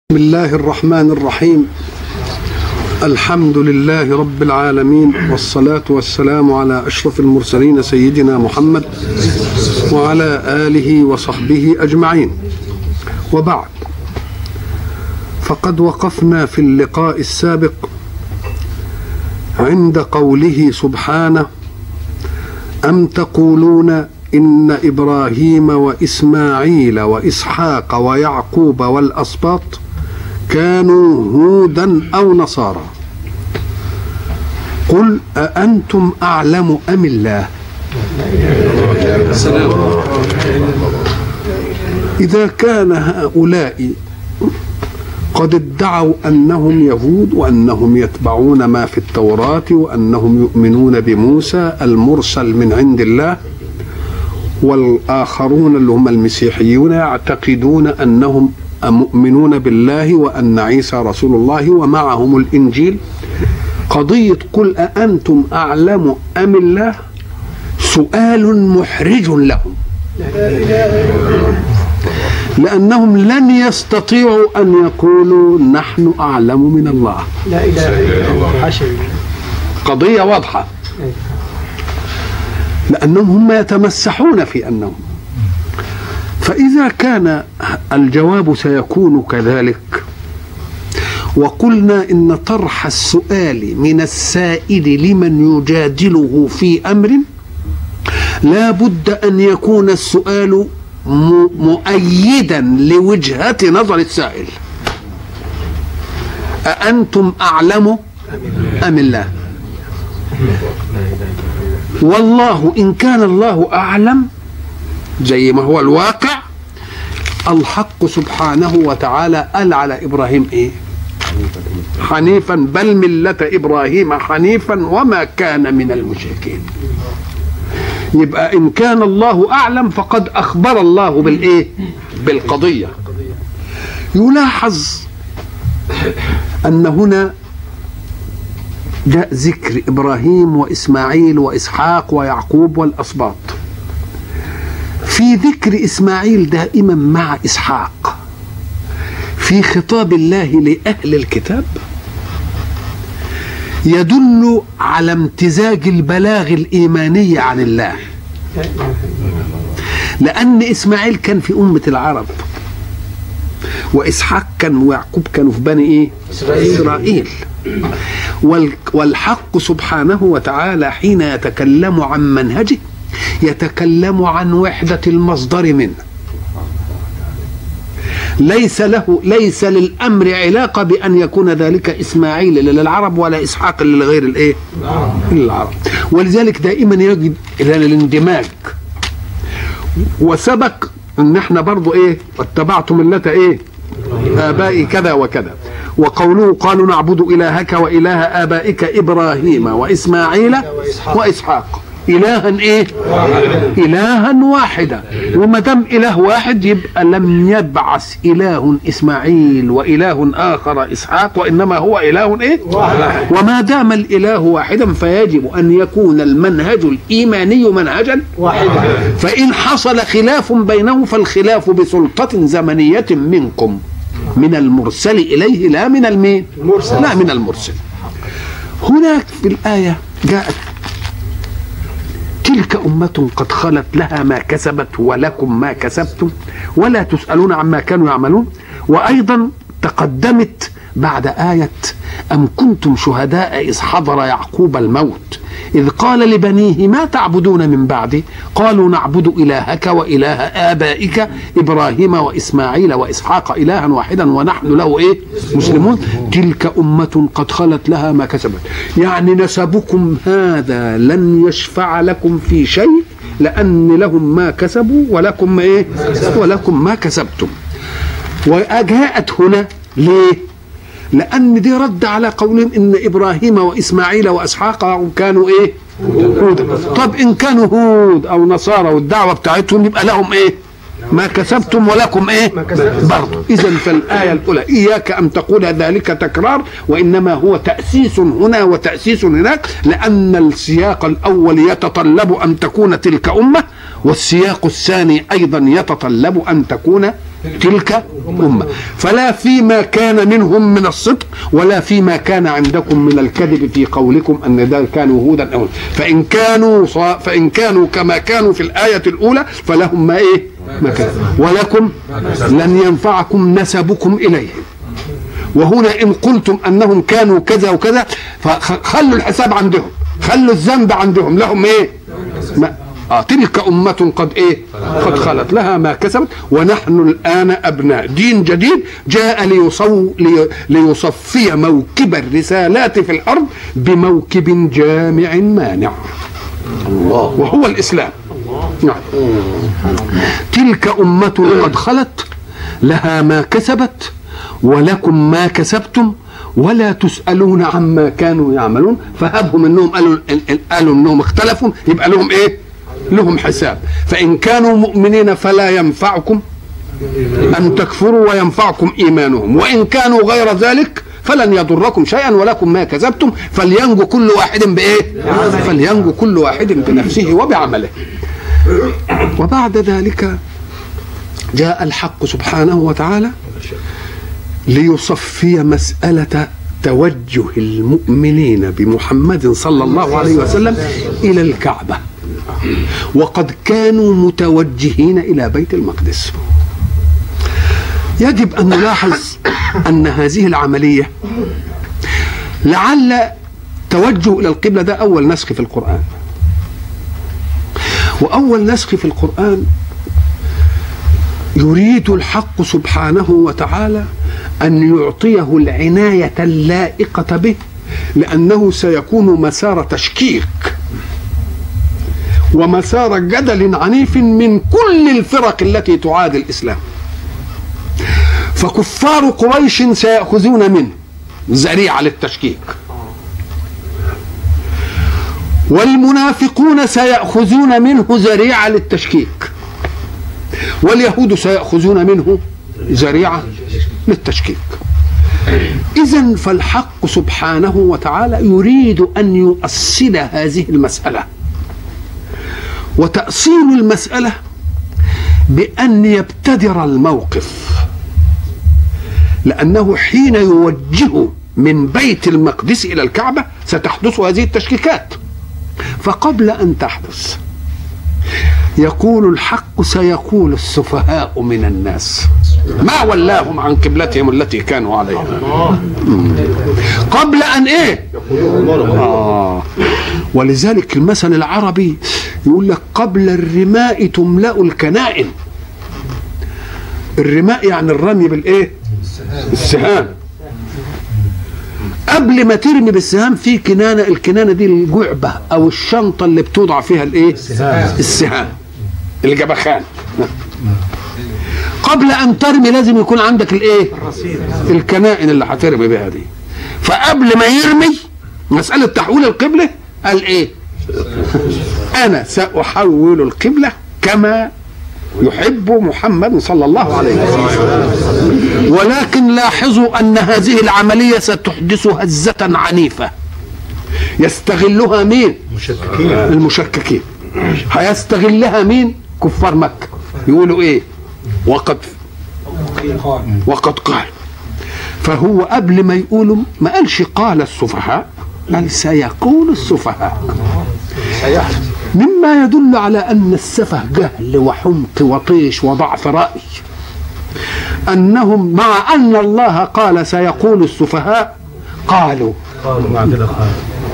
بسم الله الرحمن الرحيم الحمد لله رب العالمين والصلاة والسلام على أشرف المرسلين سيدنا محمد وعلى آله وصحبه أجمعين وبعد فقد وقفنا في اللقاء السابق عند قوله سبحانه أم تقولون إن إبراهيم وإسماعيل وإسحاق ويعقوب والأسباط كانوا هودا او نصارى قل أأنتم أعلم أم الله إذا كان هؤلاء قد ادعوا أنهم يهود وأنهم يتبعون ما في التوراة وأنهم يؤمنون بموسى المرسل من عند الله والآخرون اللي هم المسيحيون يعتقدون أنهم مؤمنون بالله وأن عيسى رسول الله ومعهم الإنجيل قضية قل أأنتم أعلم أم الله سؤال محرج لهم لأنهم لن يستطيعوا أن يقولوا نحن أعلم من الله لا اله الا الله حاشا قضية واضحة لأنهم هم يتمسحون في أنهم فإذا كان الجواب سيكون كذلك وقلنا إن طرح السؤال من السائل لمن يجادله في أمر لا بد أن يكون السؤال م- مؤيدا لوجهة نظر السائل أأنتم أعلم أم الله والله إن كان الله أعلم زي ما هو الواقع الحق سبحانه وتعالى قال على ابراهيم ايه حنيفا بل مله ابراهيم حنيفا وما كان من المشركين يبقى ان كان الله اعلم فقد اخبر الله بالايه بالقضيه يلاحظ ان هنا جاء ذكر ابراهيم واسماعيل واسحاق ويعقوب والاسباط في ذكر اسماعيل دائما مع اسحاق في خطاب الله لاهل الكتاب يدل على امتزاج البلاغ الايماني عن الله لان اسماعيل كان في امه العرب واسحاق كان ويعقوب كانوا في بني ايه اسرائيل, إسرائيل. وال- والحق سبحانه وتعالى حين يتكلم عن منهجه يتكلم عن وحدة المصدر منه ليس له ليس للامر علاقه بان يكون ذلك اسماعيل للعرب ولا اسحاق لغير الايه؟ للعرب ولذلك دائما يجد الى الاندماج وسبق ان احنا برضو ايه واتبعت مله ايه؟ ابائي كذا وكذا وقوله قالوا نعبد الهك واله ابائك ابراهيم واسماعيل واسحاق الها ايه الها واحدا وما دام اله واحد يبقى لم يبعث اله اسماعيل واله اخر اسحاق وانما هو اله ايه وما دام الاله واحدا فيجب ان يكون المنهج الايماني منهجا واحدا فإن حصل خلاف بينه فالخلاف بسلطة زمنية منكم من المرسل إليه لا من المين المرسل. لا من المرسل هناك في الآية جاءت تلك أمة قد خلت لها ما كسبت ولكم ما كسبتم ولا تسألون عما كانوا يعملون وأيضا تقدمت بعد آية أم كنتم شهداء إذ حضر يعقوب الموت إذ قال لبنيه ما تعبدون من بعدي قالوا نعبد إلهك وإله آبائك إبراهيم وإسماعيل وإسحاق إلها واحدا ونحن له إيه مسلمون تلك أمة قد خلت لها ما كسبت يعني نسبكم هذا لن يشفع لكم في شيء لأن لهم ما كسبوا ولكم إيه ولكم ما كسبتم وجاءت هنا ليه لأن دي رد على قولهم إن إبراهيم وإسماعيل وإسحاق كانوا إيه؟ هود طب إن كانوا هود أو نصارى والدعوة بتاعتهم يبقى لهم إيه؟ ما كسبتم ولكم ايه برضه اذا فالايه الاولى اياك ان تقول ذلك تكرار وانما هو تاسيس هنا وتاسيس هناك لان السياق الاول يتطلب ان تكون تلك امه والسياق الثاني ايضا يتطلب ان تكون تلك أمة فلا فيما كان منهم من الصدق ولا فيما كان عندكم من الكذب في قولكم أن ده كانوا هودا أو فإن كانوا صا فإن كانوا كما كانوا في الآية الأولى فلهم ما إيه ما كان ولكم لن ينفعكم نسبكم إليهم وهنا إن قلتم أنهم كانوا كذا وكذا فخلوا الحساب عندهم خلوا الذنب عندهم لهم إيه ما آه تلك أمة قد إيه قد خلت لها ما كسبت ونحن الآن أبناء دين جديد جاء ليصو لي ليصفي موكب الرسالات في الأرض بموكب جامع مانع الله وهو الإسلام نعم تلك أمة قد خلت لها ما كسبت ولكم ما كسبتم ولا تسألون عما كانوا يعملون فهبهم انهم قالوا قالوا انهم اختلفوا يبقى لهم ايه؟ لهم حساب فإن كانوا مؤمنين فلا ينفعكم أن تكفروا وينفعكم إيمانهم وإن كانوا غير ذلك فلن يضركم شيئا ولكم ما كذبتم فلينجو كل واحد بإيه فلينجو كل واحد بنفسه وبعمله وبعد ذلك جاء الحق سبحانه وتعالى ليصفي مسألة توجه المؤمنين بمحمد صلى الله عليه وسلم إلى الكعبة وقد كانوا متوجهين إلى بيت المقدس يجب أن نلاحظ أن هذه العملية لعل توجه إلى القبلة ده أول نسخ في القرآن وأول نسخ في القرآن يريد الحق سبحانه وتعالى أن يعطيه العناية اللائقة به لأنه سيكون مسار تشكيك ومسار جدل عنيف من كل الفرق التي تعادي الإسلام فكفار قريش سيأخذون منه ذريعة للتشكيك والمنافقون سيأخذون منه ذريعة للتشكيك واليهود سيأخذون منه ذريعة للتشكيك إذا فالحق سبحانه وتعالى يريد أن يؤصل هذه المسألة وتأصيل المسألة بأن يبتدر الموقف لأنه حين يوجه من بيت المقدس إلى الكعبة ستحدث هذه التشكيكات فقبل أن تحدث يقول الحق سيقول السفهاء من الناس ما ولاهم عن قبلتهم التي كانوا عليها قبل ان ايه آه. ولذلك المثل العربي يقول لك قبل الرماء تملا الكنائن الرماء يعني الرمي بالايه السهام قبل ما ترمي بالسهام في كنانه الكنانه دي الجعبه او الشنطه اللي بتوضع فيها الايه السهام الجبخان قبل ان ترمي لازم يكون عندك الايه الكنائن اللي هترمي بها دي فقبل ما يرمي مساله تحويل القبله قال ايه انا ساحول القبله كما يحب محمد صلى الله عليه وسلم ولكن لاحظوا ان هذه العمليه ستحدث هزه عنيفه يستغلها مين مشككين المشككين هيستغلها مين كفار مكه يقولوا ايه وقد وقد قال فهو قبل ما يقولوا ما قالش قال السفهاء قال سيقول السفهاء مما يدل على ان السفه جهل وحمق وطيش وضعف راي انهم مع ان الله قال سيقول السفهاء قالوا قالوا مع كده قالوا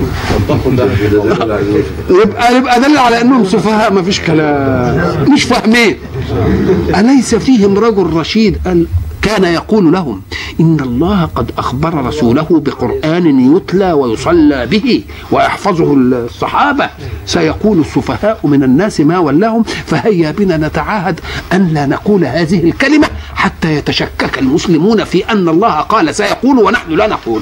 يبقى يبقى دل على انهم سفهاء ما فيش كلام مش فاهمين اليس فيهم رجل رشيد قال كان يقول لهم ان الله قد اخبر رسوله بقران يتلى ويصلى به ويحفظه الصحابه سيقول السفهاء من الناس ما ولاهم فهيا بنا نتعاهد ان لا نقول هذه الكلمه حتى يتشكك المسلمون في ان الله قال سيقول ونحن لا نقول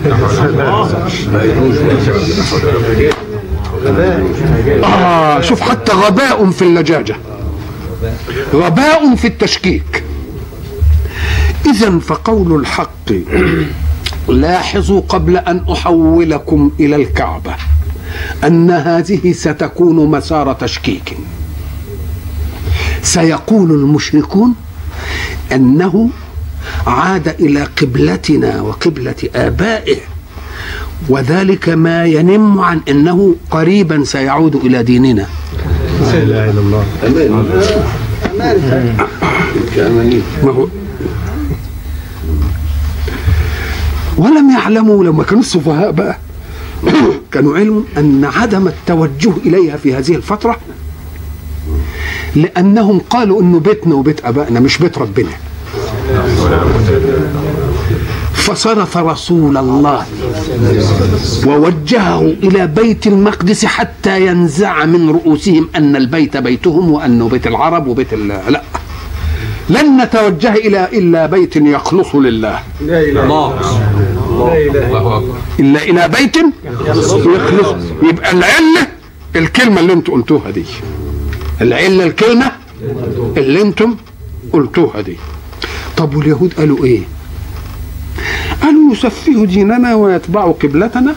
آه شوف حتى غباء في اللجاجة غباء في التشكيك إذا فقول الحق لاحظوا قبل أن أحولكم إلى الكعبة أن هذه ستكون مسار تشكيك سيقول المشركون أنه عاد إلى قبلتنا وقبلة آبائه وذلك ما ينم عن أنه قريبا سيعود إلى ديننا لا اله الا الله ما هو ولم يعلموا لما كانوا السفهاء بقى كانوا علموا أن عدم التوجه إليها في هذه الفترة لأنهم قالوا إنه بيتنا وبيت أبائنا مش بيت ربنا فصرف رسول الله ووجهه إلى بيت المقدس حتى ينزع من رؤوسهم أن البيت بيتهم وأنه بيت العرب وبيت ال... لا لن نتوجه إلى إلا بيت يخلص لله لا اله الله لا اله إلا إلى بيت يخلص يبقى العلة الكلمة اللي انتم قلتوها دي العلة الكلمة اللي انتم قلتوها دي طب واليهود قالوا ايه قالوا يسفهوا ديننا ويتبعوا قبلتنا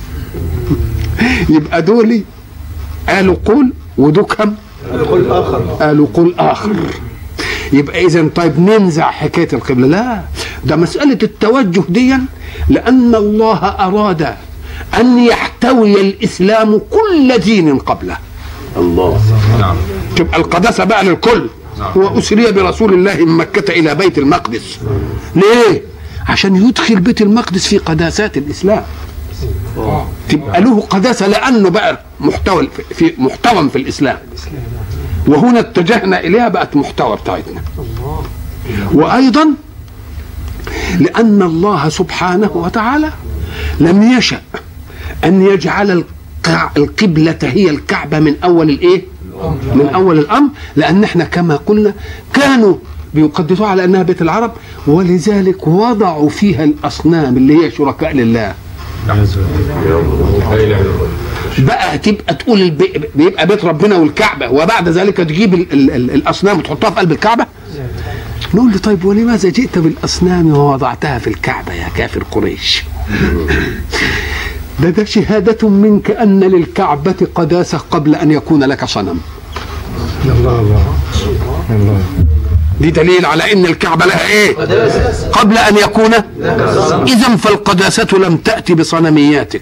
يبقى دول قالوا قول ودول كم قل اخر قالوا قول اخر يبقى اذا طيب ننزع حكايه القبله لا ده مساله التوجه دي لان الله اراد ان يحتوي الاسلام كل دين قبله الله نعم تبقى القداسه بقى للكل واسري برسول الله من مكه الى بيت المقدس ليه عشان يدخل بيت المقدس في قداسات الاسلام تبقى له قداسه لانه بقى محتوى في محتوى في الاسلام وهنا اتجهنا اليها بقت محتوى بتاعتنا وايضا لان الله سبحانه وتعالى لم يشا ان يجعل القع- القبله هي الكعبه من اول الايه من اول الامر لان احنا كما قلنا كانوا بيقدسوها على انها بيت العرب ولذلك وضعوا فيها الاصنام اللي هي شركاء لله لا اله الا الله بقى تبقى تقول البي- بيبقى بيت ربنا والكعبه وبعد ذلك تجيب ال ال ال الاصنام وتحطها في قلب الكعبه نقول له طيب ولماذا جئت بالاصنام ووضعتها في الكعبه يا كافر قريش ده ده شهادة منك أن للكعبة قداسة قبل أن يكون لك صنم الله الله الله دي دليل على أن الكعبة لها إيه قبل أن يكون إذا فالقداسة لم تأتي بصنمياتك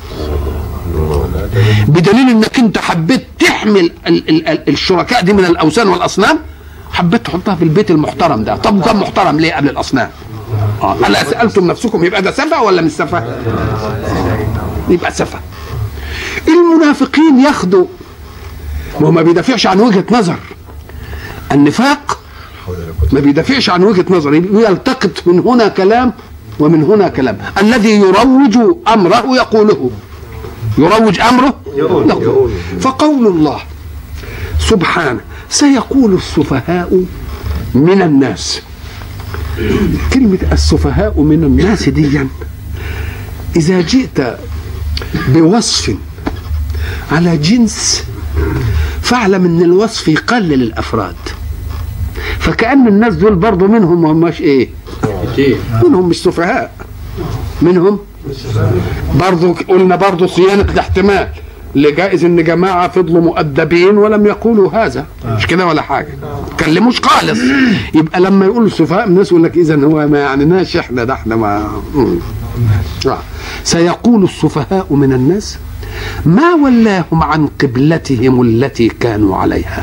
بدليل انك انت حبيت تحمل ال- ال- ال- الشركاء دي من الاوثان والاصنام حبيت تحطها في البيت المحترم ده طب كان محترم ليه قبل الاصنام اه هلا سالتم نفسكم يبقى ده سفه ولا مش سفه يبقى سفه المنافقين ياخدوا ما هو ما بيدافعش عن وجهه نظر النفاق ما بيدافعش عن وجهه نظر يلتقط من هنا كلام ومن هنا كلام الذي يروج امره يقوله يروج امره يقول فقول الله سبحانه سيقول السفهاء من الناس كلمة السفهاء من الناس دي إذا جئت بوصف على جنس فاعلم ان الوصف يقلل الافراد فكأن الناس دول برضو منهم ما هماش ايه منهم مش سفهاء منهم برضو قلنا برضو صيانة الاحتمال اللي جائز ان جماعة فضلوا مؤدبين ولم يقولوا هذا مش كده ولا حاجة كلموش خالص يبقى لما يقولوا السفهاء الناس يقول لك اذا هو ما يعنيناش احنا ده احنا ما مم. آه. سيقول السفهاء من الناس ما ولاهم عن قبلتهم التي كانوا عليها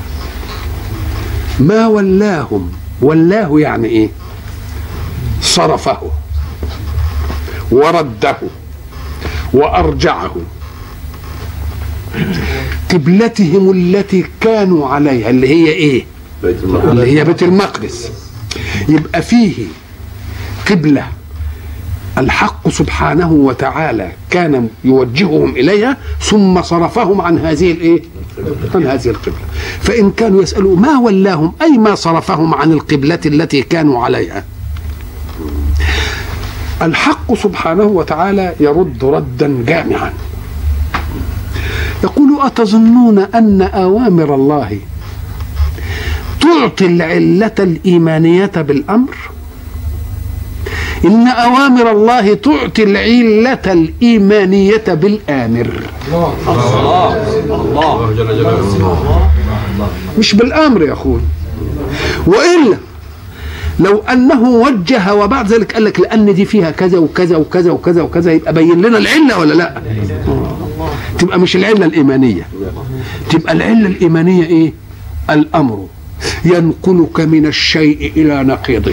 ما ولاهم ولاه يعني ايه صرفه ورده وارجعه قبلتهم التي كانوا عليها اللي هي ايه بيت المقدس اللي هي بيت المقدس يبقى فيه قبله الحق سبحانه وتعالى كان يوجههم اليها ثم صرفهم عن هذه الايه؟ عن هذه القبله. فان كانوا يسالوا ما ولاهم اي ما صرفهم عن القبله التي كانوا عليها. الحق سبحانه وتعالى يرد ردا جامعا. يقول أتظنون أن أوامر الله تعطي العلة الإيمانية بالأمر؟ إن أوامر الله تعطي العلة الإيمانية بالآمر الله جل جلاله مش بالأمر يا أخوي وإلا لو انه وجه وبعد ذلك قال لك لان دي فيها كذا وكذا وكذا وكذا وكذا يبقى بين لنا العله ولا لا؟ تبقى مش العله الايمانيه تبقى العله الايمانيه ايه؟ الامر ينقلك من الشيء الى نقيضه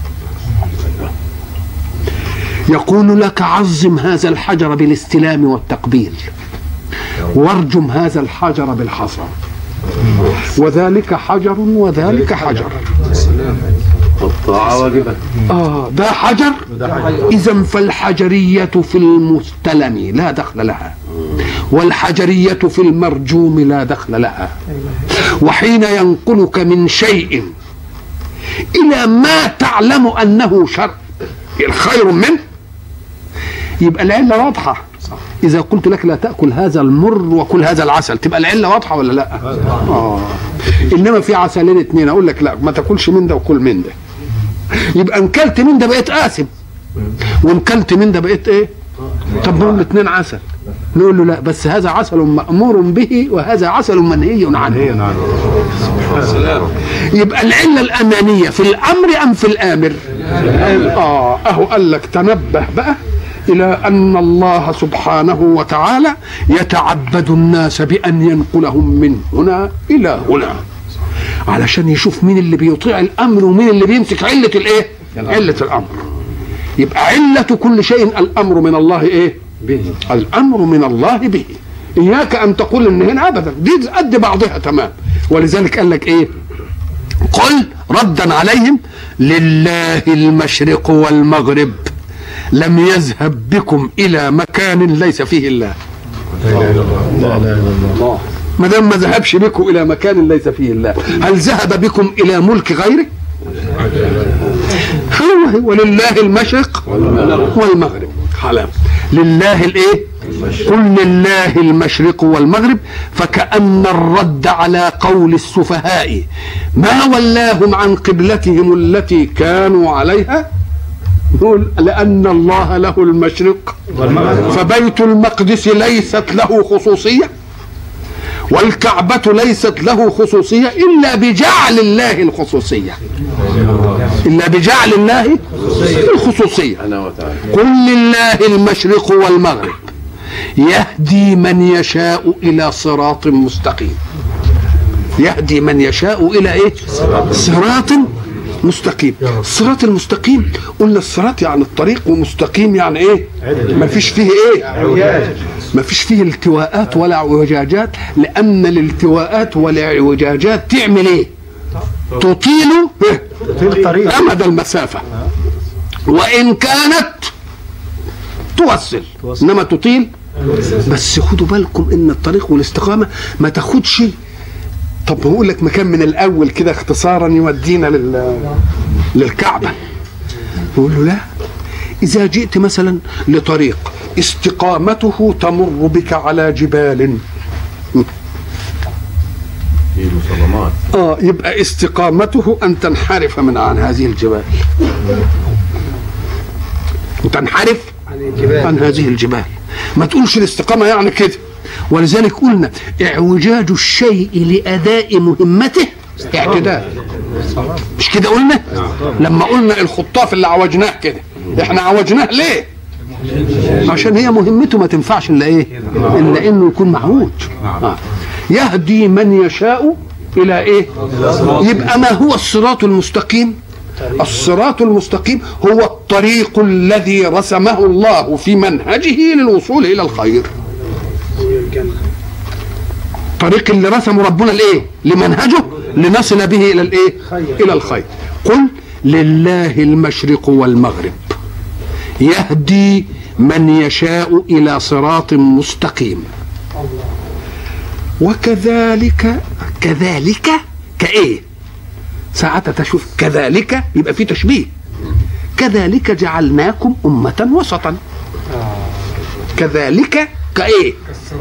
يقول لك عظم هذا الحجر بالاستلام والتقبيل وارجم هذا الحجر بالحصى وذلك حجر وذلك حجر الطاعة واجبة آه ده حجر إذا فالحجرية في المستلم لا دخل لها والحجرية في المرجوم لا دخل لها وحين ينقلك من شيء إلى ما تعلم أنه شر الخير منه يبقى العلة واضحة إذا قلت لك لا تأكل هذا المر وكل هذا العسل تبقى العلة واضحة ولا لا؟ آه. إنما في عسلين اتنين أقول لك لا ما تاكلش من ده وكل من ده يبقى ان كلت من ده بقيت قاسم وان كلت من ده بقيت ايه طب ما هم الاثنين عسل نقول له لا بس هذا عسل مأمور به وهذا عسل منهي عنه هي نعم يبقى العلة الأمانية في الأمر أم في الآمر آه أهو قال لك تنبه بقى إلى أن الله سبحانه وتعالى يتعبد الناس بأن ينقلهم من هنا إلى هنا علشان يشوف مين اللي بيطيع الأمر ومين اللي بيمسك علة الإيه؟ علة الأمر يبقى علة كل شيء الأمر من الله إيه؟ به الأمر من الله به إياك أن تقول إن هنا أبدا دي قد بعضها تمام ولذلك قال لك إيه؟ قل ردا عليهم لله المشرق والمغرب لم يذهب بكم الى مكان ليس فيه الله لا اله الا الله لا اله الا الله ما دام ما ذهبش بكم الى مكان ليس فيه الله هل ذهب بكم الى ملك غيره هو هو ولله المشرق والمغرب حلال لله الايه قل لله المشرق والمغرب فكأن الرد على قول السفهاء ما ولاهم عن قبلتهم التي كانوا عليها نقول لأن الله له المشرق فبيت المقدس ليست له خصوصية والكعبة ليست له خصوصية إلا بجعل الله الخصوصية إلا بجعل الله الخصوصية سبحانه وتعالى قل لله المشرق والمغرب يهدي من يشاء إلى صراط مستقيم يهدي من يشاء إلى إيه صراط مستقيم الصراط المستقيم قلنا الصراط يعني الطريق ومستقيم يعني ايه ما فيش فيه ايه ما فيش فيه التواءات ولا اعوجاجات لان الالتواءات والاعوجاجات تعمل ايه تطيل إيه؟ الطريق امد المسافه وان كانت توصل انما تطيل بس خدوا بالكم ان الطريق والاستقامه ما تاخدش طب بقول لك مكان من الاول كده اختصارا يودينا لل للكعبه يقول له لا اذا جئت مثلا لطريق استقامته تمر بك على جبال في مصممات اه يبقى استقامته ان تنحرف من عن هذه الجبال وتنحرف عن هذه الجبال ما تقولش الاستقامه يعني كده ولذلك قلنا اعوجاج الشيء لاداء مهمته اعتدال مش كده قلنا لما قلنا الخطاف اللي عوجناه كده احنا عوجناه ليه عشان هي مهمته ما تنفعش الا ايه الا انه يكون معوج آه. يهدي من يشاء الى ايه يبقى ما هو الصراط المستقيم الصراط المستقيم هو الطريق الذي رسمه الله في منهجه للوصول الى الخير الطريق اللي رسمه ربنا لايه لمنهجه لنصل به الى الايه الى الخير قل لله المشرق والمغرب يهدي من يشاء الى صراط مستقيم وكذلك كذلك كايه ساعتها تشوف كذلك يبقى في تشبيه كذلك جعلناكم أمة وسطا كذلك كايه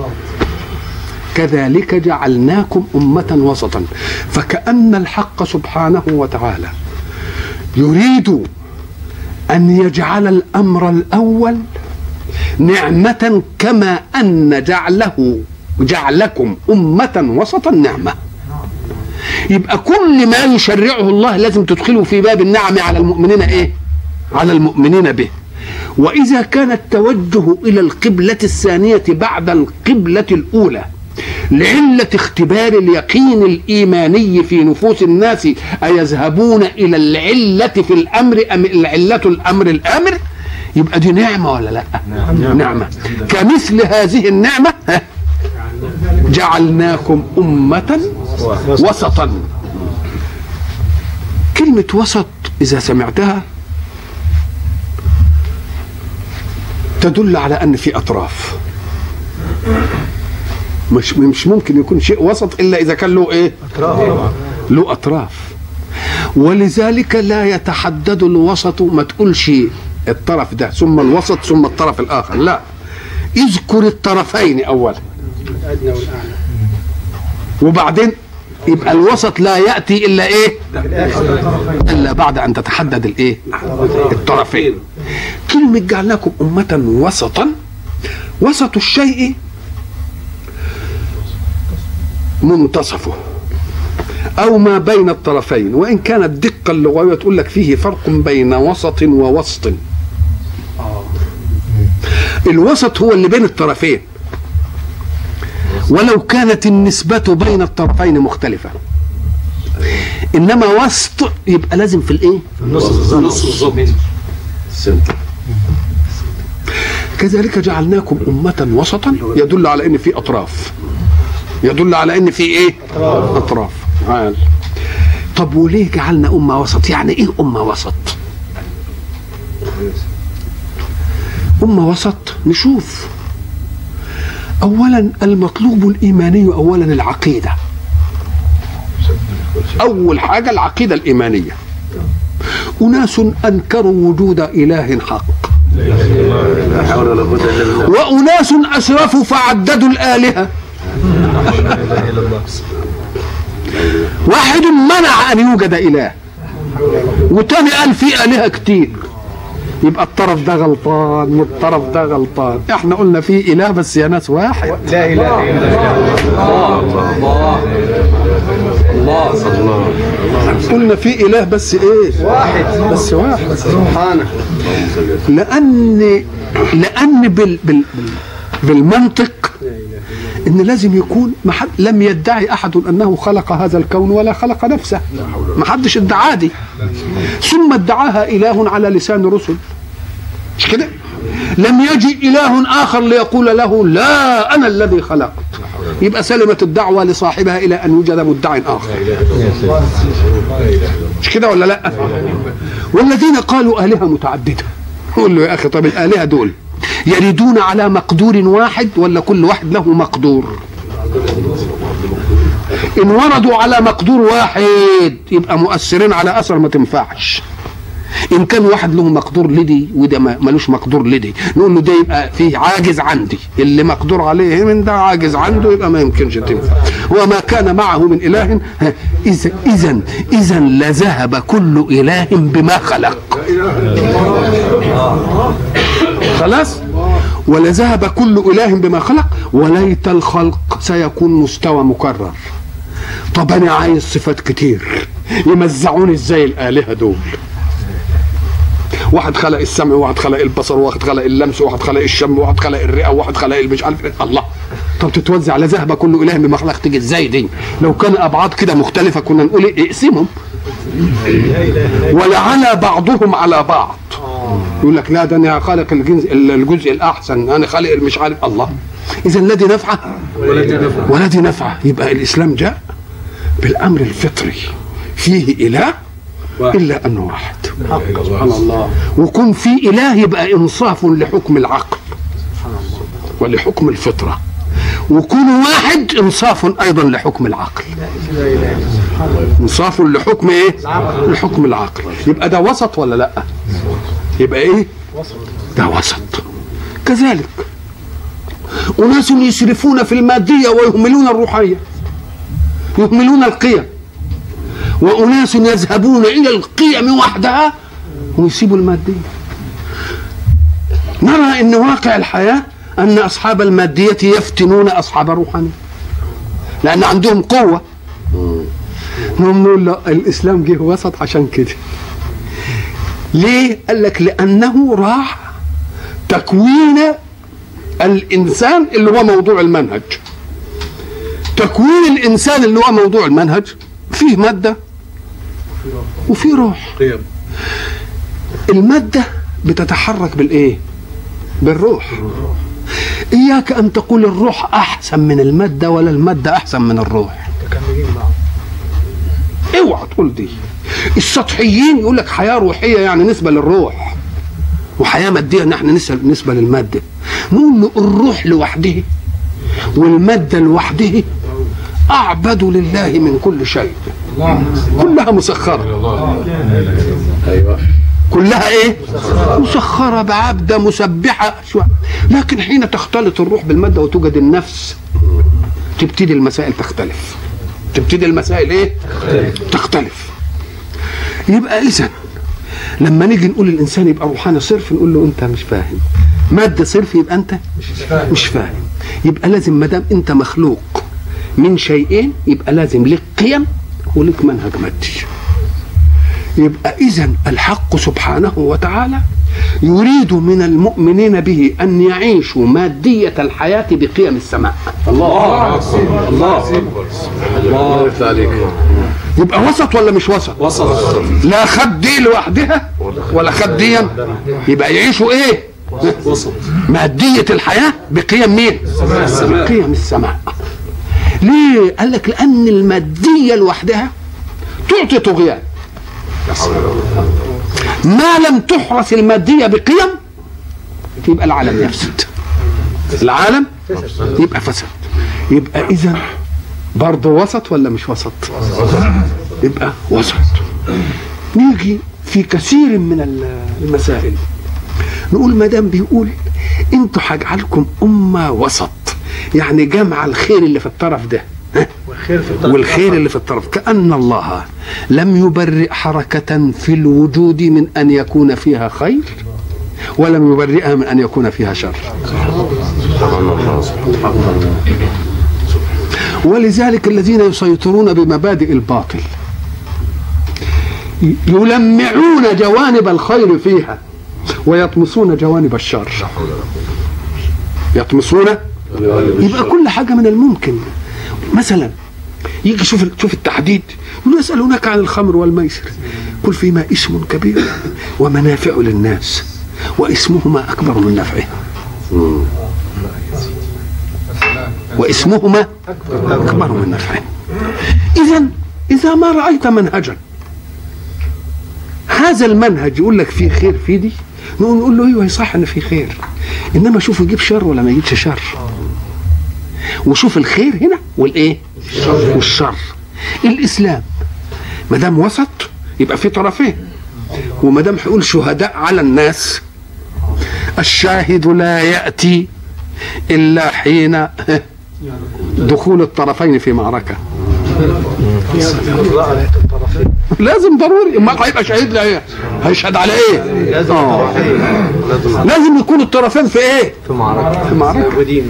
كذلك جعلناكم أمة وسطا فكأن الحق سبحانه وتعالى يريد أن يجعل الأمر الأول نعمة كما أن جعله جعلكم أمة وسطا نعمة يبقى كل ما يشرعه الله لازم تدخله في باب النعم على المؤمنين ايه على المؤمنين به واذا كان التوجه الى القبله الثانيه بعد القبله الاولى لعلة اختبار اليقين الإيماني في نفوس الناس أيذهبون إلى العلة في الأمر أم العلة الأمر الآمر يبقى دي نعمة ولا لا نعمة, نعمة. كمثل هذه النعمة ها، جعلناكم أمة وسطا كلمة وسط إذا سمعتها تدل على أن في أطراف مش مش ممكن يكون شيء وسط إلا إذا كان له إيه؟ له أطراف ولذلك لا يتحدد الوسط ما تقولش الطرف ده ثم الوسط ثم الطرف الآخر لا اذكر الطرفين أولا وبعدين يبقى الوسط لا يأتي إلا إيه إلا بعد أن تتحدد الإيه الطرفين كلمة جعلناكم أمة وسطا وسط الشيء منتصفه أو ما بين الطرفين وإن كانت الدقة اللغوية تقول لك فيه فرق بين وسط ووسط الوسط هو اللي بين الطرفين ولو كانت النسبة بين الطرفين مختلفة إنما وسط يبقى لازم في الإيه؟ السنتر كذلك جعلناكم أمة وسطا يدل على إن في أطراف يدل على إن في إيه؟ أطراف عال. طب وليه جعلنا أمة وسط؟ يعني إيه أمة وسط؟ أمة وسط نشوف أولا المطلوب الإيماني أولا العقيدة أول حاجة العقيدة الإيمانية أناس أنكروا وجود إله حق لا حول ولا قوة الا بالله وأناس أسرفوا فعددوا الآلهة واحد منع أن يوجد إله وتاني قال في آلهة كتير يبقى الطرف ده غلطان والطرف ده غلطان احنا قلنا في إله بس يا ناس واحد لا اله الا الله قلنا في إله بس إيه واحد بس واحد سبحانه لأن لأن بال بال بال بالمنطق ان لازم يكون ما حد لم يدعي احد انه خلق هذا الكون ولا خلق نفسه ما حدش ادعاه دي ثم ادعاها اله على لسان رسل مش كده لم يجي اله اخر ليقول له لا انا الذي خلقت يبقى سلمت الدعوه لصاحبها الى ان يوجد مدع اخر مش كده ولا لا والذين قالوا الهه متعدده قول له يا اخي طب الالهه دول يريدون على مقدور واحد ولا كل واحد له مقدور ان وردوا على مقدور واحد يبقى مؤثرين على اثر ما تنفعش ان كان واحد له مقدور لدي وده ما- ملوش مقدور لدي نقول له ده يبقى فيه عاجز عندي اللي مقدور عليه من ده عاجز عنده يبقى ما يمكنش تنفع وما كان معه من اله ها، اذا اذا اذا لذهب كل اله بما خلق خلاص ولذهب كل اله بما خلق وليت الخلق سيكون مستوى مكرر طب انا عايز صفات كتير يمزعوني ازاي الالهه دول واحد خلق السمع وواحد خلق البصر وواحد خلق اللمس وواحد خلق الشم وواحد خلق الرئه وواحد خلق المش عارف إيه. الله طب تتوزع على ذهب كل اله بما خلق تيجي ازاي دي لو كان ابعاد كده مختلفه كنا نقول إيه؟ اقسمهم ولعلى بعضهم على بعض يقول لك لا ده انا خالق الجنس الجزء الاحسن انا خالق مش عارف الله اذا الذي نفعه والذي نفعه يبقى الاسلام جاء بالامر الفطري فيه اله الا انه واحد سبحان الله وكون في اله يبقى انصاف لحكم العقل ولحكم الفطره وكون واحد انصاف ايضا لحكم العقل انصاف لحكم ايه لحكم العقل يبقى ده وسط ولا لا يبقى ايه ده وسط كذلك اناس يسرفون في الماديه ويهملون الروحيه يهملون القيم واناس يذهبون الى القيم وحدها ويسيبوا الماديه نرى ان واقع الحياه ان اصحاب الماديه يفتنون اصحاب الروحانيه لان عندهم قوه نقوم نقول له الاسلام جه وسط عشان كده ليه قال لك لانه راح تكوين الانسان اللي هو موضوع المنهج تكوين الانسان اللي هو موضوع المنهج فيه ماده وفيه روح قيم الماده بتتحرك بالايه بالروح اياك ان تقول الروح احسن من الماده ولا الماده احسن من الروح مكملين بعض اوعى تقول دي السطحيين يقول لك حياه روحيه يعني نسبه للروح وحياه ماديه نحن نسبه نسبه للماده نقول له الروح لوحده والماده لوحده اعبد لله من كل شيء كلها مسخره ايوه كلها ايه مسخره بعبده مسبحه شو- لكن حين تختلط الروح بالماده وتوجد النفس تبتدي المسائل تختلف تبتدي المسائل ايه تختلف يبقى اذا لما نيجي نقول الانسان يبقى روحاني صرف نقول له انت مش فاهم ماده صرف يبقى انت مش فاهم يبقى لازم ما دام انت مخلوق من شيئين يبقى لازم لك قيم ولك منهج مادي يبقى اذا الحق سبحانه وتعالى يريد من المؤمنين به ان يعيشوا ماديه الحياه بقيم السماء الله الله الله يفتح عليك يبقى وسط ولا مش وسط وسط لا خد دي لوحدها ولا خد دي يبقى يعيشوا ايه وسط مادية الحياة بقيم مين بقيم السماء ليه قال لك لأن المادية لوحدها تعطي طغيان ما لم تحرس المادية بقيم يبقى العالم يفسد العالم يبقى فسد يبقى إذا برضه وسط ولا مش وسط يبقى وسط نيجي في كثير من المسائل نقول ما دام بيقول انتوا هجعلكم امه وسط يعني جمع الخير اللي في الطرف ده ها؟ والخير في الطرف والخير اللي في الطرف كأن الله لم يبرئ حركة في الوجود من أن يكون فيها خير ولم يبرئها من أن يكون فيها شر ولذلك الذين يسيطرون بمبادئ الباطل يلمعون جوانب الخير فيها ويطمسون جوانب الشر يطمسون يبقى كل حاجة من الممكن مثلا يجي شوف شوف التحديد يقول يسألونك عن الخمر والميسر قل فيما اسم كبير ومنافع للناس واسمهما أكبر من نفعهما واسمهما أكبر من نفعهما إذا إذا ما رأيت منهجا هذا المنهج يقول لك فيه خير في دي نقول نقول له ايوه صح ان في خير انما شوف يجيب شر ولا ما يجيبش شر وشوف الخير هنا والايه والشر الاسلام ما دام وسط يبقى في طرفين وما دام هيقول شهداء على الناس الشاهد لا ياتي الا حين دخول الطرفين في معركه لازم ضروري امال هيبقى شهيد لايه هيشهد على ايه لازم آه. الطرفين. لازم يكون الطرفين في ايه في معركة في معركة. ودين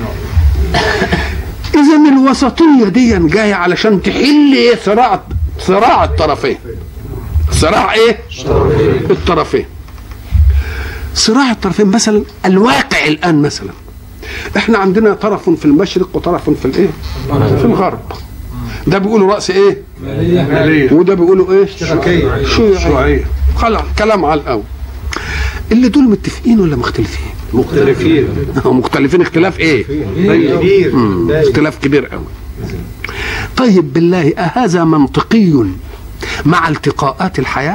اذا الوسطيه دي جايه علشان تحل ايه صراع صراع الطرفين صراع ايه الطرفين صراع الطرفين مثلا الواقع الان مثلا احنا عندنا طرف في المشرق وطرف في الايه في الغرب ده بيقولوا راس ايه مالية وده بيقولوا ايه اشتراكية شيوعية شيوعية خلاص كلام على الاول اللي دول متفقين ولا مختلفين مختلفين مختلفين اختلاف ايه كبير مم. باين. اختلاف كبير قوي طيب بالله أهذا منطقي مع التقاءات الحياة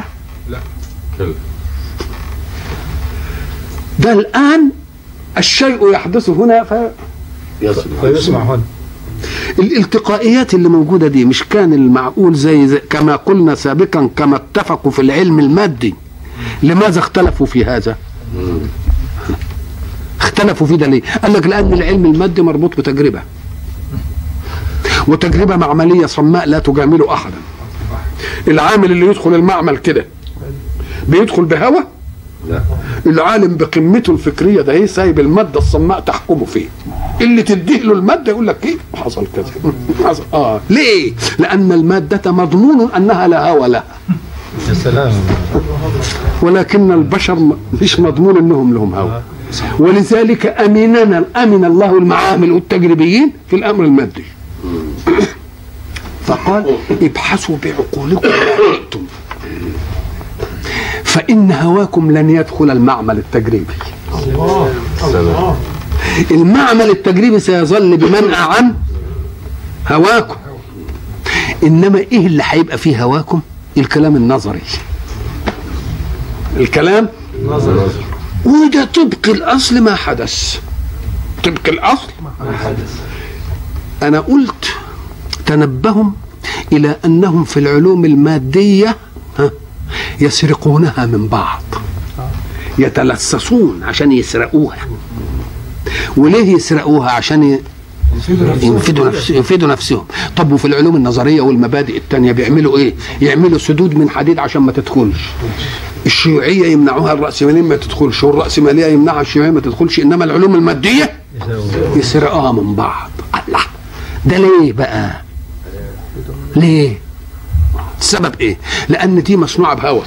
ده الآن الشيء يحدث هنا ف... فيسمع هنا الالتقائيات اللي موجودة دي مش كان المعقول زي, زي كما قلنا سابقا كما اتفقوا في العلم المادي لماذا اختلفوا في هذا اختلفوا في ده ليه قال لك لأن العلم المادي مربوط بتجربة وتجربة معملية صماء لا تجامل أحدا العامل اللي يدخل المعمل كده بيدخل بهوى لا العالم بقمته الفكريه ده ايه سايب الماده الصماء تحكمه فيه اللي تديه له الماده يقول لك ايه حصل كذا حصل اه ليه لان الماده مضمون انها لا هوى لها يا سلام ولكن البشر م- مش مضمون انهم لهم هوى ولذلك امننا امن الله المعامل والتجريبيين في الامر المادي فقال ابحثوا بعقولكم ما شئتم فان هواكم لن يدخل المعمل التجريبي سلام المعمل التجريبي سيظل بمنأى عن هواكم انما ايه اللي هيبقى فيه هواكم الكلام النظري الكلام نظر وده طبق الاصل ما حدث طبق الاصل انا قلت تنبهم الى انهم في العلوم الماديه ها، يسرقونها من بعض يتلصصون عشان يسرقوها وليه يسرقوها عشان ي... ينفدوا نفسهم ينفدوا نفسهم طب وفي العلوم النظريه والمبادئ التانية بيعملوا ايه يعملوا سدود من حديد عشان ما تدخلش الشيوعيه يمنعوها الراسماليه ما تدخلش والراسماليه يمنعها الشيوعيه ما تدخلش انما العلوم الماديه يسرقوها من بعض الله ده ليه بقى ليه السبب ايه لان دي مصنوعه بهوى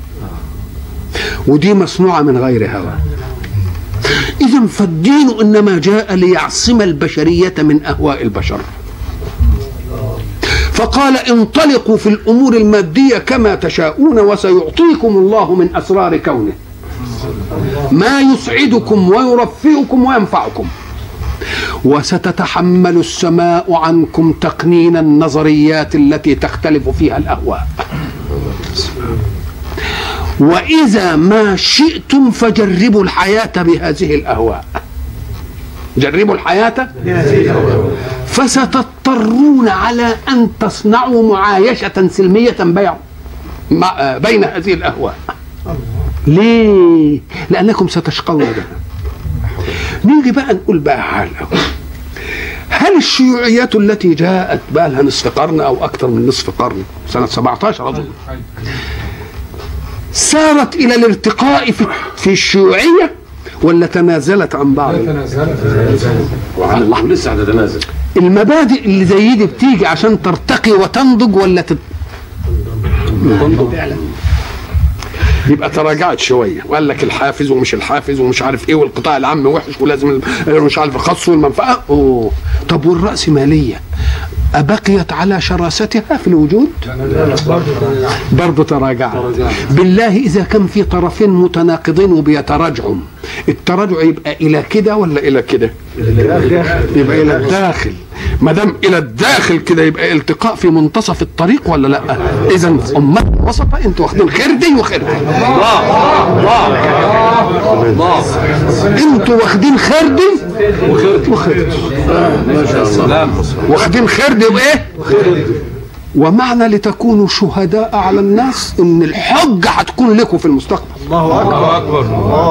ودي مصنوعه من غير هوى اذا فالدين انما جاء ليعصم البشريه من اهواء البشر فقال انطلقوا في الامور الماديه كما تشاءون وسيعطيكم الله من اسرار كونه ما يسعدكم ويرفئكم وينفعكم وستتحمل السماء عنكم تقنين النظريات التي تختلف فيها الاهواء واذا ما شئتم فجربوا الحياه بهذه الاهواء جربوا الحياه فستضطرون على ان تصنعوا معايشه سلميه بيع مع- بين هذه الاهواء ليه لانكم ستشقون بها نيجي بقى نقول بقى حال هل الشيوعيات التي جاءت بقى لها نصف قرن او اكثر من نصف قرن سنه 17 اظن سارت الى الارتقاء في, في الشيوعيه ولا تنازلت عن بعض وعلى ولسه هتتنازل المبادئ اللي زي دي بتيجي عشان ترتقي وتنضج ولا تت... تنضج يبقى تراجعت شويه وقال لك الحافز ومش الحافز ومش عارف ايه والقطاع العام وحش ولازم ال- مش عارف الخاص والمنفعه اوه طب والراسماليه أبقيت على شراستها في الوجود؟ برضه تراجعت بالله إذا كان في طرفين متناقضين وبيتراجعوا التراجع يبقى إلى كده ولا إلى كده؟ يبقى إلى الداخل ما دام إلى الداخل كده يبقى التقاء في منتصف الطريق ولا لا؟ إذا أمة وسطة أنتوا واخدين خردي وخردي أنتوا واخدين خردي وخردي ما شاء الله واخدين خردي وايه ومعنى لتكونوا شهداء على الناس ان الحجه هتكون لكم في المستقبل الله اكبر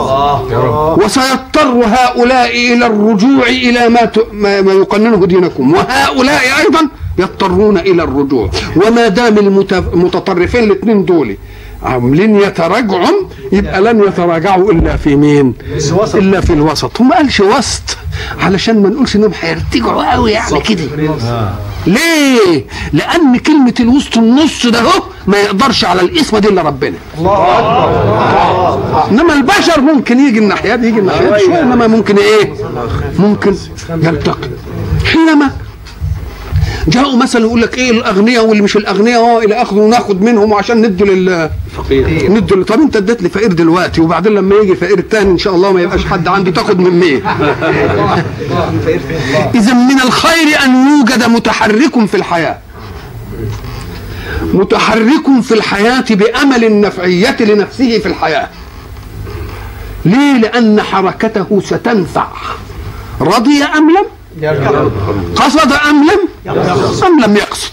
وسيضطر هؤلاء الى الرجوع الى ما ت... ما ما يقننه دينكم وهؤلاء ايضا يضطرون الى الرجوع وما دام المت... المتطرفين الاثنين دول عاملين يتراجعوا يبقى لن يتراجعوا الا في مين؟ الوسط. الا في الوسط وما قالش وسط علشان ما نقولش انهم هيرتجعوا قوي يعني كده ليه؟ لأن كلمة الوسط النص ده هو ما يقدرش على الاسم دي إلا ربنا. الله اكبر إنما البشر ممكن يجي الناحية دي يجي الناحية دي شوية إنما ممكن إيه؟ ممكن يلتقي. حينما جاءوا مثلا يقول لك ايه الاغنياء واللي مش الاغنياء اه الى اخره وناخد منهم عشان ندوا لل فقير ندوا طب انت اديت لي فقير دلوقتي وبعدين لما يجي فقير تاني ان شاء الله ما يبقاش حد عنده تاخد من مين؟ إذا من الخير أن يوجد متحرك في الحياة متحرك في الحياة بأمل النفعية لنفسه في الحياة ليه؟ لأن حركته ستنفع رضي أم لم قصد أم لم أم لم يقصد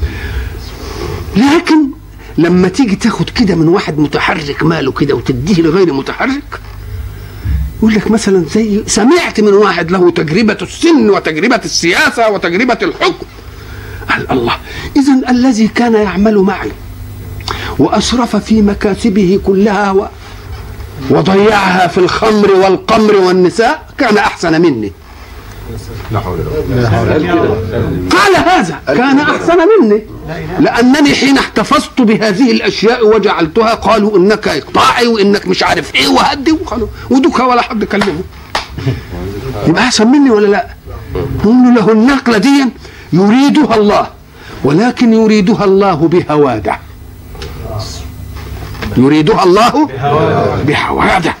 لكن لما تيجي تاخد كده من واحد متحرك ماله كده وتديه لغير متحرك يقول لك مثلا زي سمعت من واحد له تجربة السن وتجربة السياسة وتجربة الحكم قال الله إذا الذي كان يعمل معي وأسرف في مكاسبه كلها و... وضيعها في الخمر والقمر والنساء كان احسن مني لا حول ولا قال كده قال هذا كان احسن مني لانني حين احتفظت بهذه الاشياء وجعلتها قالوا انك اقطاعي وانك مش عارف ايه وهدي وخلاص ودك ولا حد كلمه يبقى احسن مني ولا لا نقول له النقله دي يريدها الله ولكن يريدها الله بهواده يريدها الله بهواده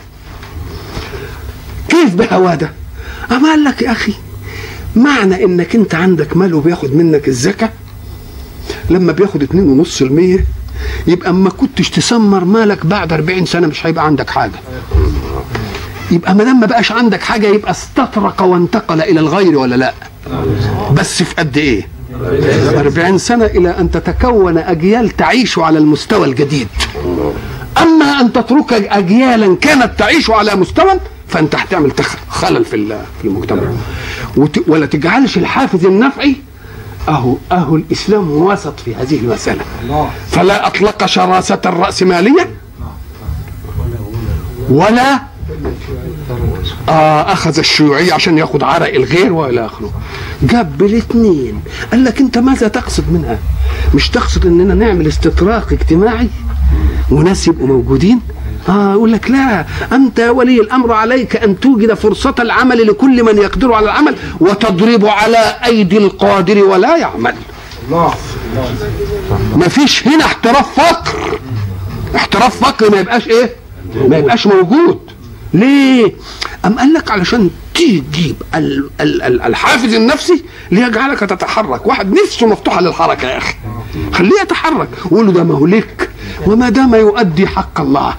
كيف بهواده أما قال لك يا أخي معنى إنك أنت عندك مال وبياخد منك الزكاة لما بياخد اتنين ونص المية يبقى اما كنتش تسمر مالك بعد 40 سنة مش هيبقى عندك حاجة يبقى ما دام ما بقاش عندك حاجة يبقى استطرق وانتقل إلى الغير ولا لا بس في قد إيه 40 سنة إلى أن تتكون أجيال تعيش على المستوى الجديد أما أن تترك أجيالا كانت تعيش على مستوى فأنت هتعمل تخ- خلل في ال- في المجتمع وت- ولا تجعلش الحافز النفعي أهو أهو الإسلام وسط في هذه المسألة فلا أطلق شراسة الرأسمالية ولا آه أخذ الشيوعية عشان ياخد عرق الغير وإلى آخره جاب بالاثنين قال لك أنت ماذا تقصد منها مش تقصد أننا نعمل استطراق اجتماعي وناس يبقوا موجودين اه يقول لك لا انت يا ولي الامر عليك ان توجد فرصه العمل لكل من يقدر على العمل وتضرب على ايدي القادر ولا يعمل ما فيش هنا احتراف فقر احتراف فقر ما يبقاش ايه ما يبقاش موجود ليه ام قال لك علشان تجيب ال- ال- ال- الحافز النفسي ليجعلك تتحرك واحد نفسه مفتوحه للحركه يا اخي خليه يتحرك وقول له ده ما هو لك وما دام يؤدي حق الله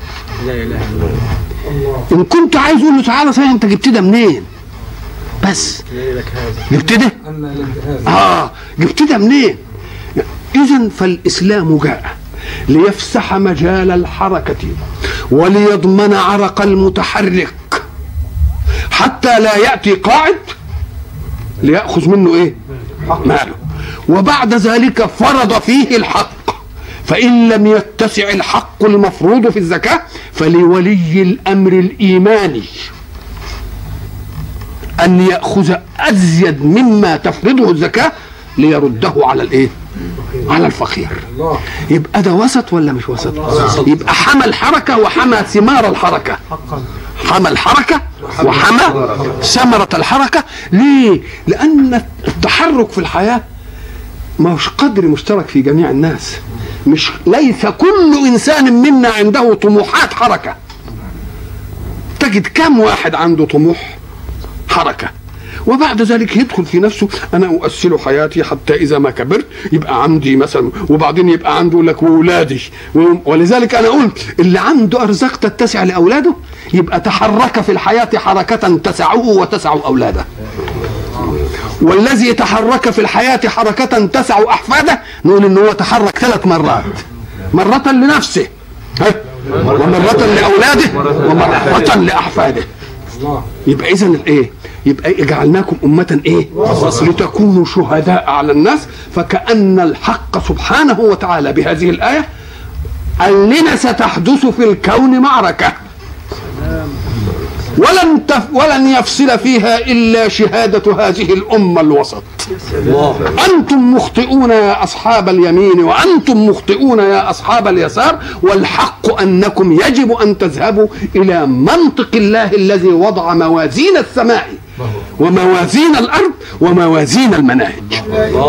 ان كنت عايز اقول له تعالى صحيح انت جبت ده منين بس جبت ده اه جبت ده منين اذا فالاسلام جاء ليفسح مجال الحركه وليضمن عرق المتحرك حتى لا ياتي قاعد لياخذ منه ايه ماله وبعد ذلك فرض فيه الحق فإن لم يتسع الحق المفروض في الزكاة فلولي الأمر الإيماني أن يأخذ أزيد مما تفرضه الزكاة ليرده على الإيه؟ على الفقير يبقى ده وسط ولا مش وسط يبقى حمى الحركة وحمى ثمار الحركة حمى الحركة وحمى ثمرة الحركة ليه لأن التحرك في الحياة ما هوش قدر مشترك في جميع الناس مش ليس كل انسان منا عنده طموحات حركه تجد كم واحد عنده طموح حركه وبعد ذلك يدخل في نفسه انا اؤسل حياتي حتى اذا ما كبرت يبقى عندي مثلا وبعدين يبقى عنده لك واولادي ولذلك انا قلت اللي عنده ارزاق تتسع لاولاده يبقى تحرك في الحياه حركه تسعه وتسع اولاده والذي تحرك في الحياة حركة تسع أحفاده نقول إن هو تحرك ثلاث مرات مرة لنفسه ها؟ ومرة لأولاده ومرة لأحفاده يبقى إذا الإيه؟ يبقى جعلناكم أمة إيه؟ لتكونوا شهداء على الناس فكأن الحق سبحانه وتعالى بهذه الآية قال لنا ستحدث في الكون معركة ولن تف ولن يفصل فيها الا شهاده هذه الامه الوسط انتم مخطئون يا اصحاب اليمين وانتم مخطئون يا اصحاب اليسار والحق انكم يجب ان تذهبوا الى منطق الله الذي وضع موازين السماء وموازين الارض وموازين المناهج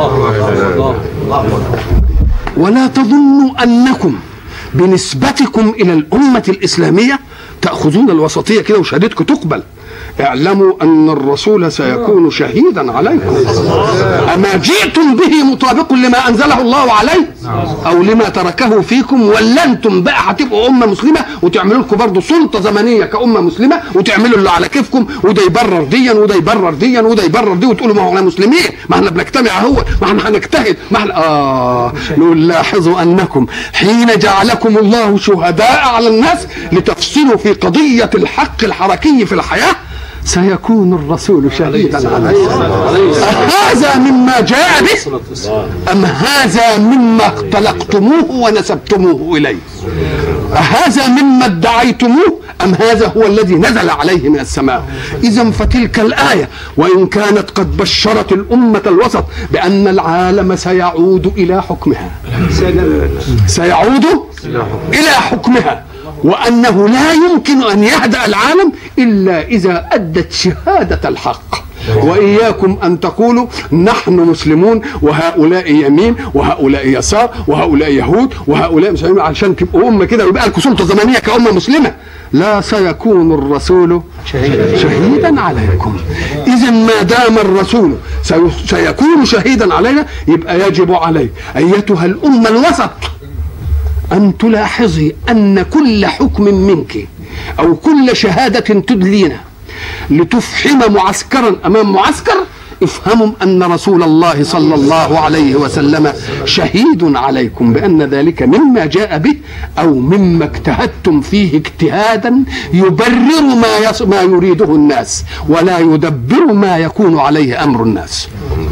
ولا تظنوا انكم بنسبتكم الى الامه الاسلاميه تاخذون الوسطيه كده وشهادتكم تقبل اعلموا ان الرسول سيكون شهيدا عليكم اما جئتم به مطابق لما انزله الله عليه او لما تركه فيكم ولا انتم بقى هتبقوا امه مسلمه وتعملوا لكم برضه سلطه زمنيه كامه مسلمه وتعملوا اللي على كيفكم وده يبرر ديا وده يبرر ديا وده يبرر دي وتقولوا ما هو احنا مسلمين ما احنا بنجتمع اهو ما احنا هنجتهد ما احنا اه نقول لاحظوا انكم حين جعلكم الله شهداء على الناس لتفصلوا في قضيه الحق الحركي في الحياه سيكون الرسول شهيدا عليه هذا مما جاء به أم هذا مما اختلقتموه ونسبتموه إليه أهذا مما ادعيتموه أم هذا هو الذي نزل عليه من السماء إذا فتلك الآية وإن كانت قد بشرت الأمة الوسط بأن العالم سيعود إلى حكمها سيعود إلى حكمها وأنه لا يمكن أن يهدأ العالم إلا إذا أدت شهادة الحق وإياكم أن تقولوا نحن مسلمون وهؤلاء يمين وهؤلاء يسار وهؤلاء يهود وهؤلاء مسلمين عشان تبقوا أمة كده ويبقى لكم سلطة زمنية كأمة مسلمة لا سيكون الرسول شهيدا عليكم إذا ما دام الرسول سي- سيكون شهيدا علينا يبقى يجب عليه أيتها الأمة الوسط أن تلاحظي أن كل حكم منك أو كل شهادة تدلينا لتفحم معسكرا أمام معسكر افهموا أن رسول الله صلى الله عليه وسلم شهيد عليكم بأن ذلك مما جاء به أو مما اجتهدتم فيه اجتهادا يبرر ما يص... ما يريده الناس ولا يدبر ما يكون عليه أمر الناس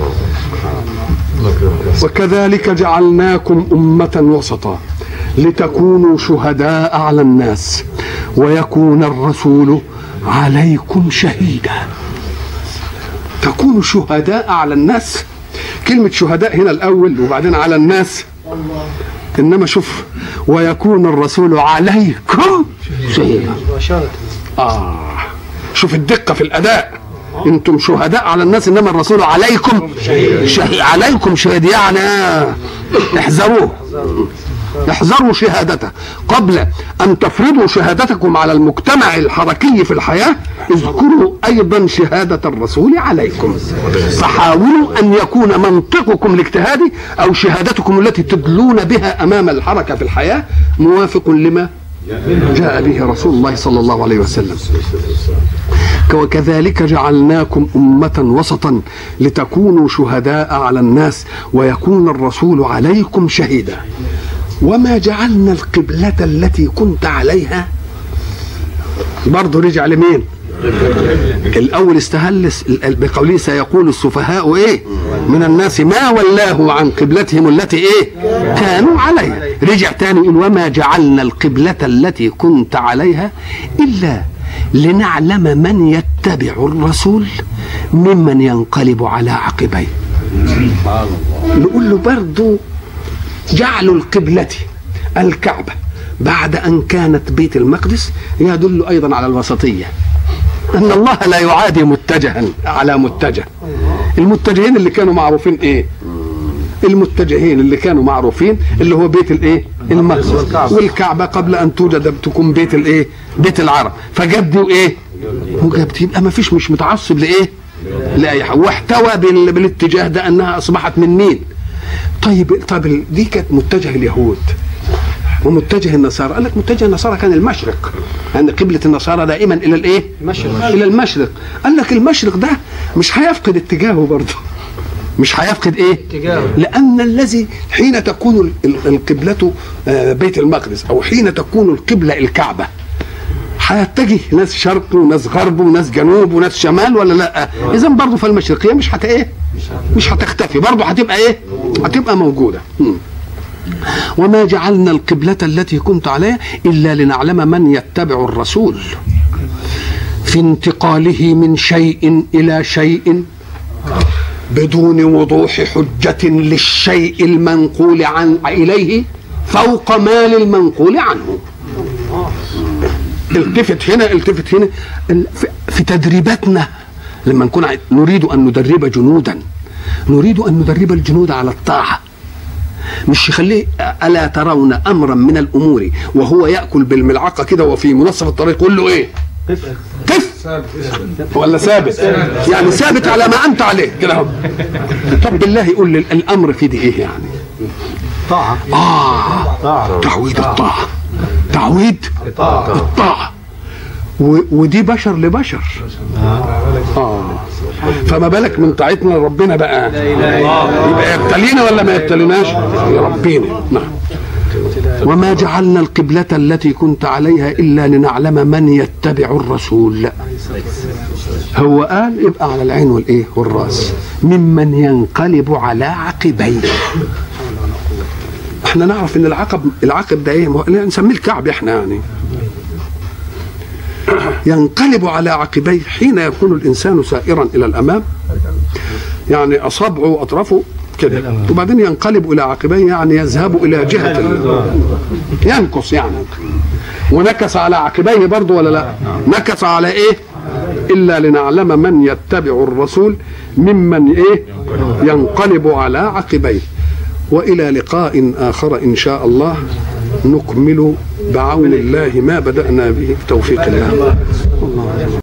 وكذلك جعلناكم أمة وسطا لتكونوا شهداء على الناس ويكون الرسول عليكم شهيدا تكونوا شهداء على الناس كلمة شهداء هنا الأول وبعدين على الناس إنما شوف ويكون الرسول عليكم شهيدا آه شوف الدقة في الأداء انتم شهداء على الناس انما الرسول عليكم شهيد عليكم شهيد يعني آه، احذروه احذروا شهادته قبل ان تفرضوا شهادتكم على المجتمع الحركي في الحياه اذكروا ايضا شهاده الرسول عليكم فحاولوا ان يكون منطقكم الاجتهادي او شهادتكم التي تدلون بها امام الحركه في الحياه موافق لما جاء به رسول الله صلى الله عليه وسلم وكذلك جعلناكم أمة وسطا لتكونوا شهداء على الناس ويكون الرسول عليكم شهيدا وما جعلنا القبلة التي كنت عليها برضه رجع لمين الأول استهل بقوله سيقول السفهاء إيه من الناس ما ولاه عن قبلتهم التي إيه كانوا عليها رجع تاني يقول وما جعلنا القبلة التي كنت عليها إلا لنعلم من يتبع الرسول ممن ينقلب على عقبيه نقول له برضو جعلوا القبلة الكعبة بعد أن كانت بيت المقدس يدل أيضا على الوسطية أن الله لا يعادي متجها على متجه المتجهين اللي كانوا معروفين إيه المتجهين اللي كانوا معروفين اللي هو بيت الايه المقدس والكعبه قبل ان توجد تكون بيت الايه بيت العرب فجاب دي وايه وجاب دي يبقى ما فيش مش متعصب لايه لاي حاجه واحتوى بال- بالاتجاه ده انها اصبحت من مين طيب طيب دي كانت متجه اليهود ومتجه النصارى قال لك متجه النصارى كان المشرق لان قبله النصارى دائما الى الايه المشرق الى المشرق قال لك المشرق ده مش هيفقد اتجاهه برضه مش هيفقد ايه اتجاهه. لان الذي حين تكون ال- ال- القبلة آه، بيت المقدس او حين تكون القبلة الكعبة هيتجه ناس شرق وناس غرب وناس جنوب وناس شمال ولا لا اذا برضه فالمشرقية مش هت ايه مش هتختفي برضه هتبقى ايه هتبقى موجودة مم. وما جعلنا القبلة التي كنت عليها إلا لنعلم من يتبع الرسول في انتقاله من شيء إلى شيء بدون وضوح حجة للشيء المنقول عن إليه فوق ما للمنقول عنه التفت هنا التفت هنا ال- في- في تدريباتنا لما نكون عاي- نريد أن ندرب جنودا نريد أن ندرب الجنود على الطاعة مش يخليه ألا ترون أمرا من الأمور وهو يأكل بالملعقة كده وفي منصف الطريق يقول له إيه قف ولا ثابت يعني ثابت على ما أنت عليه كده اهو طب بالله يقول لي الأمر في دي إيه يعني طاعة آه تعويد الطاعة تعويد الطاعة و- ودي بشر لبشر آه فما بالك من طاعتنا لربنا بقى يبقى يبتلينا ولا ما يبتليناش يربينا نعم وما جعلنا القبلة التي كنت عليها إلا لنعلم من يتبع الرسول هو قال يبقى على العين والإيه والرأس ممن ينقلب على عقبيه احنا نعرف ان العقب العقب ده ايه ما هو- نسميه الكعب احنا يعني ينقلب على عقبيه حين يكون الانسان سائرا الى الامام يعني اصابعه واطرافه كده وبعدين ينقلب الى عقبيه يعني يذهب الى جهه ال- ينكص يعني ونكس على عقبيه برضه ولا لا نكس على ايه الا لنعلم من يتبع الرسول ممن ايه ينقلب على عقبيه والى لقاء اخر ان شاء الله نكمل بعون الله ما بدانا به بتوفيق الله الله